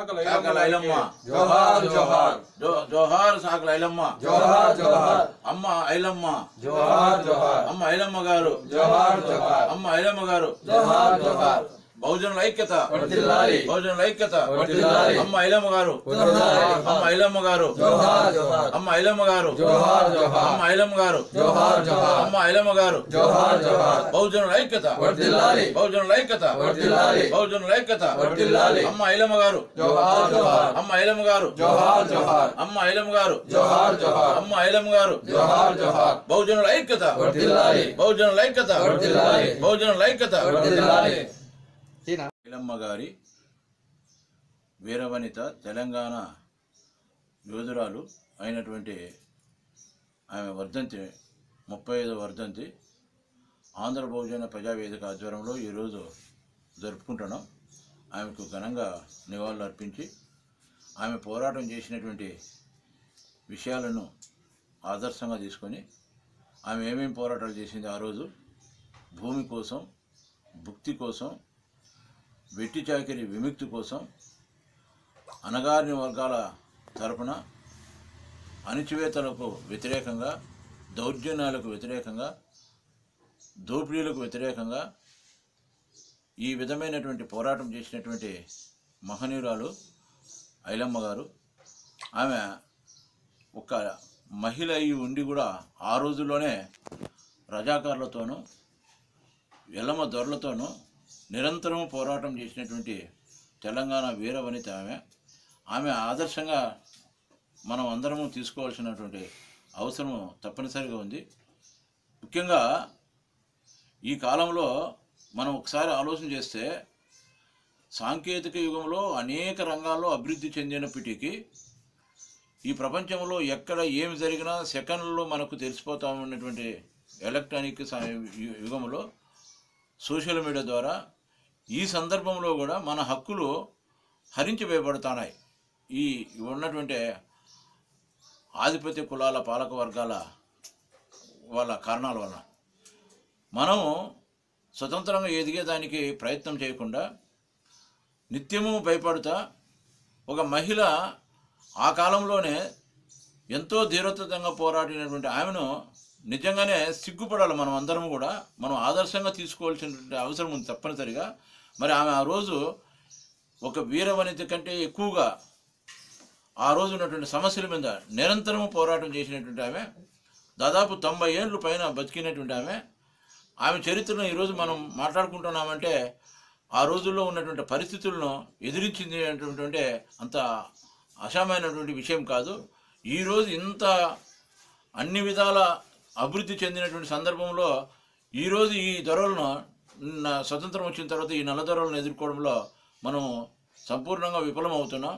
సాకల ఐలమ్మ జోహార్ జోహార్ జో- జోహార్ సాకల ఐలమ్మ జోహార్ జోహార్ అమ్మ ఐలమ్మ జోహార్ జోహార్ అమ్మ ఐలమ్మ గారు జోహార్ జోహార్ అమ్మ ఐలమ్మ గారు జోహార్ జోహార్ బహుజనుల ఐక్యత వర్ధిల్లాలి. బహుజనుల ఐక్యత వర్ధిల్లాలి. అమ్మ ఐలమ్మ గారు వర్ధిల్లాలి. అమ్మ ఐలమ్మ గారు జోహార్ జోహార్ అమ్మ ఐలమ్మ గారు జోహార్ జోహార్ అమ్మ ఐలమ్మ గారు జోహార్ జోహార్ అమ్మ ఐలమ్మ గారు జోహార్ జోహార్ బహుజనుల ఐక్యత వర్ధిల్లాలి. బహుజనుల ఐక్యత వర్ధిల్లాలి. బహుజనుల ఐక్యత వర్ధిల్లాలి. అమ్మ ఐలమ్మ గారు జోహార్ జోహార్ అమ్మ ఐలమ్మ గారు జోహార్ జోహార్ అమ్మ ఐలమ్మ గారు జోహార్ జోహార్ అమ్మ ఐలమ్మ గారు జోహార్ జోహార్ బహుజనుల ఐక్యత వర్ధిల్లాలి. బహుజనుల ఐక్యత వర్ధిల్లాలి. బహుజనుల ఐక్యత వర్ధిల్లాలి. ఐలమ్మ గారి వీరవనిత తెలంగాణ యోధురాలు అయినటువంటి ఆమె వర్ధంతి ముప్పై ఐదో వర్ధంతి ఆంధ్ర బహుజన ప్రజావేదిక ఆధ్వర్యంలో ఈరోజు జరుపుకుంటున్నాం ఆమెకు ఘనంగా నివాళులు అర్పించి ఆమె పోరాటం చేసినటువంటి విషయాలను ఆదర్శంగా తీసుకొని ఆమె ఏమేమి పోరాటాలు చేసింది ఆ రోజు భూమి కోసం భుక్తి కోసం వెట్టి చాకిరి విముక్తి కోసం అణగారిన వర్గాల తరపున అణిచివేతలకు వ్యతిరేకంగా దౌర్జన్యాలకు వ్యతిరేకంగా దోపిడీలకు వ్యతిరేకంగా ఈ విధమైనటువంటి పోరాటం చేసినటువంటి మహనీయురాలు ఐలమ్మ గారు ఆమె ఒక మహిళ అయి ఉండి కూడా ఆ రోజుల్లోనే రజాకారులతోనూ ఎల్లమ్మ దొరలతోనూ నిరంతరం పోరాటం చేసినటువంటి తెలంగాణ వీర వనిత ఆమె ఆమె ఆదర్శంగా మనం అందరము తీసుకోవాల్సినటువంటి అవసరం తప్పనిసరిగా ఉంది ముఖ్యంగా ఈ కాలంలో మనం ఒకసారి ఆలోచన చేస్తే సాంకేతిక యుగంలో అనేక రంగాల్లో అభివృద్ధి చెందినప్పటికీ ఈ ప్రపంచంలో ఎక్కడ ఏమి జరిగినా సెకండ్లో మనకు తెలిసిపోతా ఉన్నటువంటి ఎలక్ట్రానిక్ సా- యు- యుగంలో సోషల్ మీడియా ద్వారా ఈ సందర్భంలో కూడా మన హక్కులు హరించివేయబడుతున్నాయి ఈ ఉన్నటువంటి ఆధిపత్య కులాల పాలక వర్గాల వాళ్ళ కారణాల వల్ల మనం స్వతంత్రంగా ఎదిగేదానికి ప్రయత్నం చేయకుండా నిత్యము భయపడుతా ఒక మహిళ ఆ కాలంలోనే ఎంతో ధీరత్వంగా పోరాడినటువంటి ఆమెను నిజంగానే సిగ్గుపడాలి మనం అందరం కూడా మనం ఆదర్శంగా తీసుకోవాల్సినటువంటి అవసరం ఉంది తప్పనిసరిగా మరి ఆమె ఆ రోజు ఒక వీరవనిత కంటే ఎక్కువగా ఆ రోజు ఉన్నటువంటి సమస్యల మీద నిరంతరం పోరాటం చేసినటువంటి ఆమె దాదాపు తొంభై ఏళ్ళు పైన బతికినటువంటి ఆమె ఆమె చరిత్రను ఈరోజు మనం మాట్లాడుకుంటున్నామంటే ఆ రోజుల్లో ఉన్నటువంటి పరిస్థితులను ఎదిరించింది అనేటువంటి అంత అసామైనటువంటి విషయం కాదు ఈరోజు ఇంత అన్ని విధాల అభివృద్ధి చెందినటువంటి సందర్భంలో ఈరోజు ఈ ధరలను నా స్వతంత్రం వచ్చిన తర్వాత ఈ నల్ల ధరలను ఎదుర్కోవడంలో మనం సంపూర్ణంగా విఫలమవుతున్నాం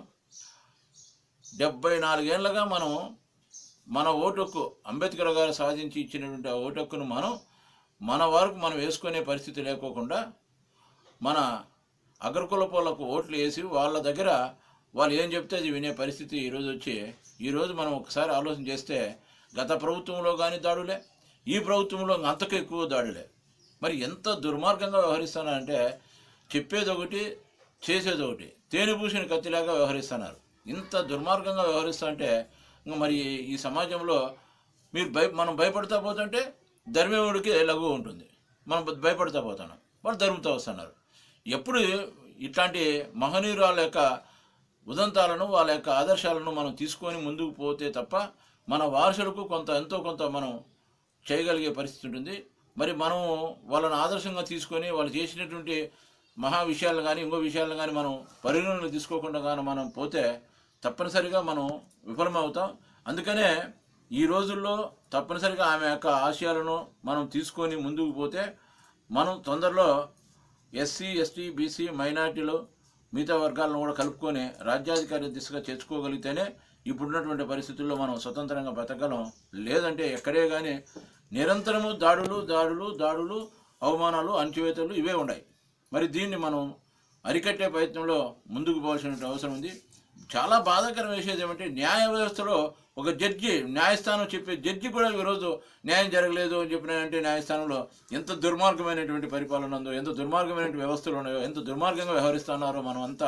డెబ్బై నాలుగేళ్లుగా మనం మన ఓటుకు అంబేద్కర్ గారు సాధించి ఇచ్చినటువంటి ఆ ఓటు హక్కును మనం మన వరకు మనం వేసుకునే పరిస్థితి లేకోకుండా మన అగ్రకులపోలకు ఓట్లు వేసి వాళ్ళ దగ్గర వాళ్ళు ఏం చెప్తే అది వినే పరిస్థితి ఈరోజు వచ్చి ఈరోజు మనం ఒకసారి ఆలోచన చేస్తే గత ప్రభుత్వంలో కానీ దాడులే ఈ ప్రభుత్వంలో అంతకు ఎక్కువ దాడులే మరి ఎంత దుర్మార్గంగా వ్యవహరిస్తున్నారంటే చెప్పేది ఒకటి చేసేది ఒకటి తేనె పూసిన కత్తిలాగా వ్యవహరిస్తున్నారు ఇంత దుర్మార్గంగా వ్యవహరిస్తుంటే ఇంక మరి ఈ సమాజంలో మీరు భయ మనం భయపడతా పోతుంటే ధర్మేవుడికి లఘు ఉంటుంది మనం భయపడతా పోతున్నాం వాళ్ళు ధర్మతో వస్తున్నారు ఎప్పుడు ఇట్లాంటి మహనీయురాల యొక్క ఉదంతాలను వాళ్ళ యొక్క ఆదర్శాలను మనం తీసుకొని ముందుకు పోతే తప్ప మన వారసులకు కొంత ఎంతో కొంత మనం చేయగలిగే పరిస్థితి ఉంటుంది మరి మనం వాళ్ళని ఆదర్శంగా తీసుకొని వాళ్ళు చేసినటువంటి మహా విషయాలు కానీ ఇంకో విషయాలను కానీ మనం పరిగణనలు తీసుకోకుండా కానీ మనం పోతే తప్పనిసరిగా మనం విఫలమవుతాం అందుకనే ఈ రోజుల్లో తప్పనిసరిగా ఆమె యొక్క ఆశయాలను మనం తీసుకొని ముందుకు పోతే మనం తొందరలో ఎస్సీ ఎస్టీ బీసీ మైనార్టీలు మిగతా వర్గాలను కూడా కలుపుకొని రాజ్యాధికారి దిశగా చేర్చుకోగలిగితేనే ఇప్పుడున్నటువంటి పరిస్థితుల్లో మనం స్వతంత్రంగా బతకగలం లేదంటే ఎక్కడే కానీ నిరంతరము దాడులు దాడులు దాడులు అవమానాలు అణచివేతలు ఇవే ఉన్నాయి మరి దీన్ని మనం అరికట్టే ప్రయత్నంలో ముందుకు పోవాల్సిన అవసరం ఉంది చాలా బాధాకరం విషయం ఏమంటే న్యాయ వ్యవస్థలో ఒక జడ్జి న్యాయస్థానం చెప్పే జడ్జి కూడా ఈరోజు న్యాయం జరగలేదు అని చెప్పినాయంటే న్యాయస్థానంలో ఎంత దుర్మార్గమైనటువంటి పరిపాలన ఉందో ఎంత దుర్మార్గమైనటువంటి వ్యవస్థలు ఉన్నాయో ఎంత దుర్మార్గంగా వ్యవహరిస్తున్నారో మనం అంతా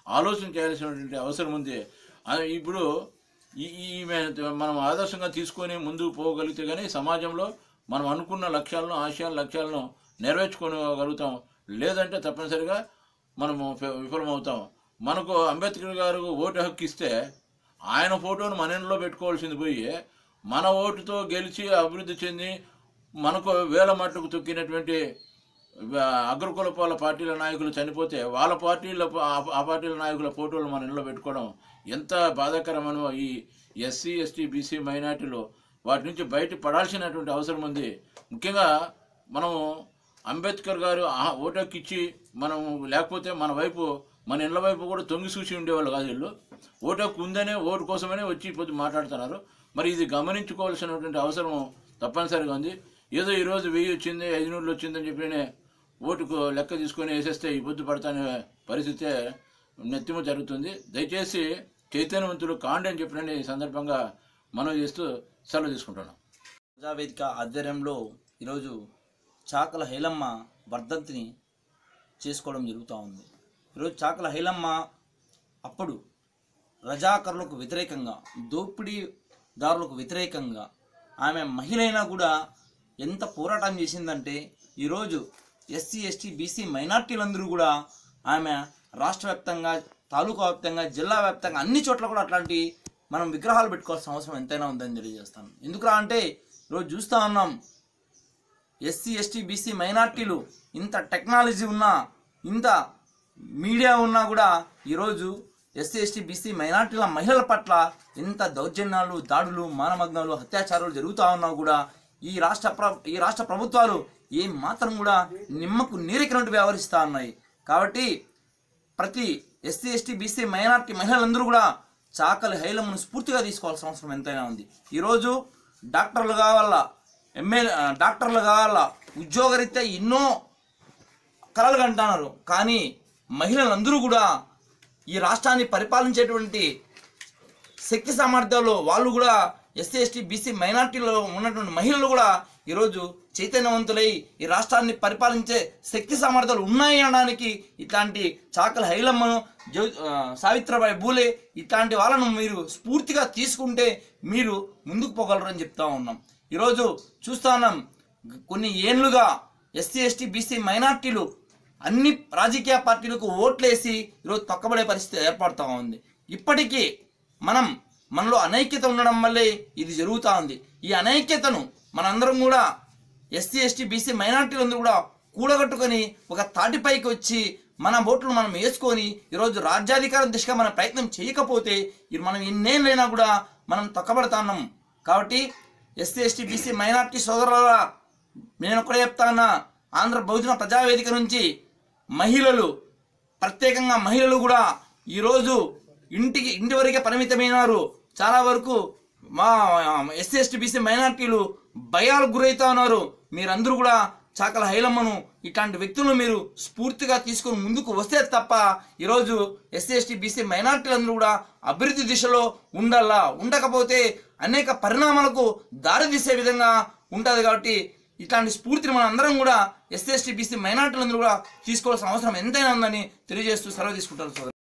ఆలోచన చేయాల్సినటువంటి అవసరం ఉంది ఆ, ఇప్పుడు ఈ ఈమె మనం ఆదర్శంగా తీసుకొని ముందుకు పోగలిగితే కానీ సమాజంలో మనం అనుకున్న లక్ష్యాలను ఆశయాల లక్ష్యాలను నెరవేర్చుకోగలుగుతాం లేదంటే తప్పనిసరిగా మనము ఫ- విఫలమవుతాం మనకు అంబేద్కర్ గారు ఓటు హక్కు ఇస్తే ఆయన ఫోటోను మన ఇంట్లో పెట్టుకోవాల్సింది పోయి మన ఓటుతో గెలిచి అభివృద్ధి చెంది మనకు వేల మట్టుకు తొక్కినటువంటి ఆ, అగ్రకులపాల పార్టీల నాయకులు చనిపోతే వాళ్ళ పార్టీల ఆ- ఆ పార్టీల నాయకుల ఫోటోలు మన ఇంట్లో పెట్టుకోవడం ఎంత బాధాకరమనో ఈ ఎస్సీ ఎస్టీ బీసీ మైనార్టీలు వాటి నుంచి బయట పడాల్సినటువంటి అవసరం ఉంది ముఖ్యంగా మనము అంబేద్కర్ గారు ఆ- ఓటు హక్కు ఇచ్చి మనం లేకపోతే మన వైపు మన ఇళ్ళ వైపు కూడా తొంగి చూసి ఉండేవాళ్ళు కాదు వీళ్ళు ఓటు హక్కు ఉందనే ఓటు కోసమనే వచ్చి ఇప్పుడు మాట్లాడుతున్నారు మరి ఇది గమనించుకోవాల్సినటువంటి అవసరం తప్పనిసరిగా ఉంది ఏదో ఈరోజు వెయ్యి వచ్చింది ఐదు నూరులు వచ్చిందని చెప్పి ఓటుకు లెక్క తీసుకొని వేసేస్తే ఇబ్బంది పడతానే పరిస్థితే నెత్తిమ జరుగుతుంది దయచేసి చైతన్యవంతులు కాండి అని చెప్పిన ఈ సందర్భంగా మనం చేస్తూ సెలవు తీసుకుంటున్నాం ప్రజావేదిక ఆధ్వర్యంలో ఈరోజు చాకల హైలమ్మ వర్ధంతిని చేసుకోవడం జరుగుతూ ఉంది ఈరోజు చాకల హైలమ్మ అప్పుడు రజాకరులకు వ్యతిరేకంగా దోపిడీదారులకు వ్యతిరేకంగా ఆమె మహిళైనా కూడా ఎంత పోరాటం చేసిందంటే ఈరోజు ఎస్సీ ఎస్టీ బీసీ మైనార్టీలందరూ కూడా ఆమె రాష్ట్ర వ్యాప్తంగా తాలూకా వ్యాప్తంగా జిల్లా వ్యాప్తంగా అన్ని చోట్ల కూడా అట్లాంటి మనం విగ్రహాలు పెట్టుకోవాల్సిన అవసరం ఎంతైనా ఉందని తెలియజేస్తాను ఎందుకురా అంటే ఈరోజు చూస్తూ ఉన్నాం ఎస్సీ ఎస్టీ బీసీ మైనార్టీలు ఇంత టెక్నాలజీ ఉన్నా ఇంత మీడియా ఉన్నా కూడా ఈరోజు ఎస్సీ ఎస్టీ బీసీ మైనార్టీల మహిళల పట్ల ఎంత దౌర్జన్యాలు దాడులు మానమగ్నాలు అత్యాచారాలు జరుగుతూ ఉన్నా కూడా ఈ రాష్ట్ర ప్ర ఈ రాష్ట్ర ప్రభుత్వాలు ఏం మాత్రం కూడా నిమ్మకు నీరెక్కినట్టు వ్యవహరిస్తూ ఉన్నాయి కాబట్టి ప్రతి ఎస్సీ ఎస్టీ బీసీ మైనార్టీ మహిళలందరూ కూడా చాకలి హైలమ్మను స్ఫూర్తిగా తీసుకోవాల్సిన అవసరం ఎంతైనా ఉంది ఈరోజు డాక్టర్లు కావాలా ఎమ్మెల్యే డాక్టర్లు కావాలా ఉద్యోగరీత్యా ఎన్నో కలలు కంటున్నారు కానీ మహిళలందరూ కూడా ఈ రాష్ట్రాన్ని పరిపాలించేటువంటి శక్తి సామర్థ్యాలు వాళ్ళు కూడా ఎస్సీ ఎస్టీ బీసీ మైనార్టీలో ఉన్నటువంటి మహిళలు కూడా ఈరోజు చైతన్యవంతులై ఈ రాష్ట్రాన్ని పరిపాలించే శక్తి సామర్థ్యాలు ఉన్నాయి అనడానికి ఇట్లాంటి చాకల హైలమ్మను జ్యో ఆ, సావిత్రిబాయి బూలే ఇట్లాంటి వాళ్ళను మీరు స్ఫూర్తిగా తీసుకుంటే మీరు ముందుకు పోగలరని చెప్తా ఉన్నాం ఈరోజు చూస్తా ఉన్నాం కొన్ని ఏళ్ళుగా ఎస్సీ ఎస్టీ బీసీ మైనార్టీలు అన్ని రాజకీయ పార్టీలకు ఓట్లేసి ఈరోజు తొక్కబడే పరిస్థితి ఏర్పడుతూ ఉంది ఇప్పటికీ మనం మనలో అనైక్యత ఉండడం వల్లే ఇది జరుగుతూ ఉంది ఈ అనైక్యతను మనందరం కూడా ఎస్సీ ఎస్టీ బీసీ మైనార్టీలందరూ కూడా కూడగట్టుకొని ఒక తాటిపైకి వచ్చి మన ఓట్లు మనం వేసుకొని ఈరోజు రాజ్యాధికారం దిశగా మన ప్రయత్నం చేయకపోతే ఇది మనం ఎన్నేళ్ళైనా కూడా మనం తొక్కబడతాన్నాం కాబట్టి ఎస్సీ ఎస్టీ బీసీ మైనార్టీ సోదరుల నేను ఒకటే చెప్తానా ఆంధ్ర బహుజన ప్రజావేదిక నుంచి మహిళలు ప్రత్యేకంగా మహిళలు కూడా ఈరోజు ఇంటికి ఇంటి వరకే పరిమితమైనారు చాలా వరకు మా ఎస్సీ ఎస్టీ బీసీ మైనార్టీలు భయాలకు గురవుతా ఉన్నారు మీరందరూ కూడా చాకల హైలమ్మను ఇట్లాంటి వ్యక్తులను మీరు స్ఫూర్తిగా తీసుకొని ముందుకు వస్తే తప్ప ఈరోజు ఎస్సీ ఎస్టీ బీసీ మైనార్టీలందరూ కూడా అభివృద్ధి దిశలో ఉండాలా ఉండకపోతే అనేక పరిణామాలకు దారి తీసే విధంగా ఉంటుంది కాబట్టి ఇట్లాంటి స్ఫూర్తిని మనం అందరం కూడా ఎస్సీ ఎస్టీ బీసీ మైనార్టీలందరూ కూడా తీసుకోవాల్సిన అవసరం ఎంతైనా ఉందని తెలియజేస్తూ సెలవు తీసుకుంటారు సోదరు